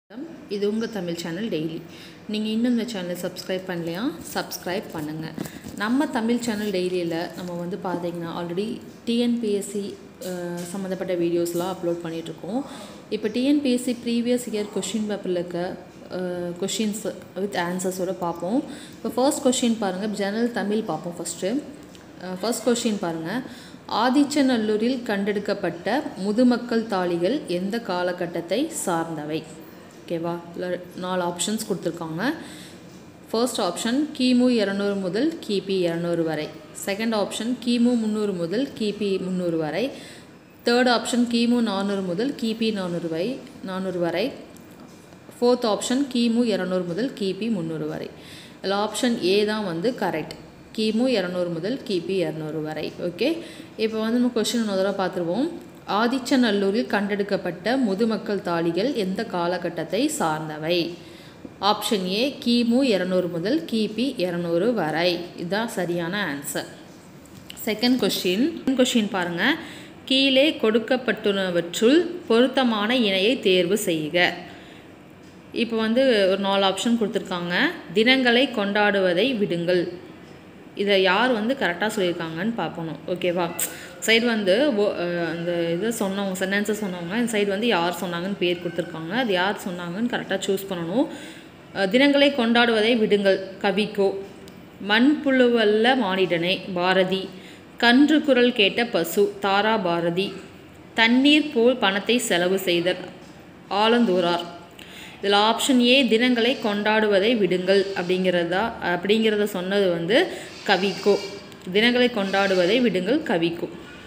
இது உங்கள் Tamil channel daily நீங்கள் இன்னும் இந்த சேனலை சப்ஸ்கிரைப் பண்ணலையா சப்ஸ்கிரைப் பண்ணுங்கள் நம்ம தமிழ் சேனல் டெய்லியில் நம்ம வந்து பார்த்தீங்கன்னா ஆல்ரெடி டிஎன்பிஎஸ்சி சம்மந்தப்பட்ட வீடியோஸ்லாம் அப்லோட் பண்ணிகிட்ருக்கோம் இப்போ டிஎன்பிஎஸ்சி ப்ரீவியஸ் இயர் கொஷின் பேப்பரில் இருக்க கொஷின்ஸ் வித் ஆன்சர்ஸோடு பார்ப்போம் இப்போ ஃபர்ஸ்ட் கொஷின் பாருங்கள் ஜெனரல் தமிழ் பார்ப்போம் ஃபஸ்ட்டு ஃபர்ஸ்ட் கொஷின் பாருங்கள் ஆதிச்சநல்லூரில் கண்டெடுக்கப்பட்ட முதுமக்கள் தாளிகள் எந்த காலகட்டத்தை சார்ந்தவை ஓகேவா இல்லை நாலு ஆப்ஷன்ஸ் கொடுத்துருக்காங்க ஃபர்ஸ்ட் ஆப்ஷன் கிமு இரநூறு முதல் கிபி இரநூறு வரை செகண்ட் ஆப்ஷன் கிமு முந்நூறு முதல் கிபி முந்நூறு வரை தேர்ட் ஆப்ஷன் கிமு நானூறு முதல் கிபி நானூறு வரை நானூறு வரை ஃபோர்த் ஆப்ஷன் கிமு இரநூறு முதல் கிபி முந்நூறு வரை இதில் ஆப்ஷன் ஏ தான் வந்து கரெக்ட் கிமு இரநூறு முதல் கிபி இரநூறு வரை ஓகே இப்போ வந்து நம்ம கொஷின் இன்னொரு தடவை பார்த்துருவோம் ஆதிச்சநல்லூரில் கண்டெடுக்கப்பட்ட முதுமக்கள் தாளிகள் எந்த காலகட்டத்தை சார்ந்தவை ஆப்ஷன் ஏ கிமு இரநூறு முதல் கிபி இரநூறு வரை இதுதான் சரியான ஆன்சர் செகண்ட் கொஷின் கொஷின் பாருங்கள் கீழே கொடுக்கப்பட்டுள்ளவற்றுள் பொருத்தமான இணையை தேர்வு செய்க இப்போ வந்து ஒரு நாலு ஆப்ஷன் கொடுத்துருக்காங்க தினங்களை கொண்டாடுவதை விடுங்கள் இதை யார் வந்து கரெக்டாக சொல்லியிருக்காங்கன்னு பார்க்கணும் ஓகேவா சைடு வந்து அந்த இதை சொன்னவங்க சென்டென்ஸை சொன்னவங்க இந்த சைடு வந்து யார் சொன்னாங்கன்னு பேர் கொடுத்துருக்காங்க அது யார் சொன்னாங்கன்னு கரெக்டாக சூஸ் பண்ணணும் தினங்களை கொண்டாடுவதை விடுங்கள் கவிக்கோ மண்புழுவல்ல மானிடனே பாரதி கன்று குரல் கேட்ட பசு தாரா பாரதி தண்ணீர் போல் பணத்தை செலவு செய்தல் ஆலந்தூரார் இதில் ஆப்ஷன் ஏ தினங்களை கொண்டாடுவதை விடுங்கள் அப்படிங்கிறதா அப்படிங்கிறத சொன்னது வந்து கவிக்கோ தினங்களை கொண்டாடுவதை விடுங்கள் கவிக்கோ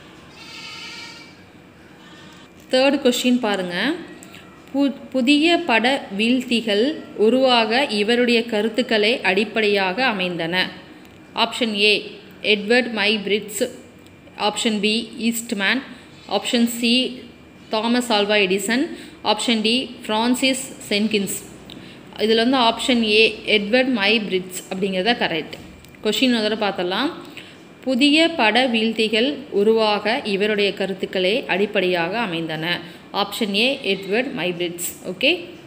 தேர்ட் கொஷின் பாருங்கள் பு புதிய பட வீழ்த்திகள் உருவாக இவருடைய கருத்துக்களை அடிப்படையாக அமைந்தன option A Edward Muybridge option B Eastman option C Thomas Alva Edison option D Francis Jenkins இதில் வந்து option A Edward Muybridge அப்படிங்கிறத கரெக்ட் கொஷின் முதல்ல பார்த்தலாம் புதிய பட வீழ்த்திகள் உருவாக இவருடைய கருத்துக்களே அடிப்படையாக அமைந்தன option A Edward Muybridge okay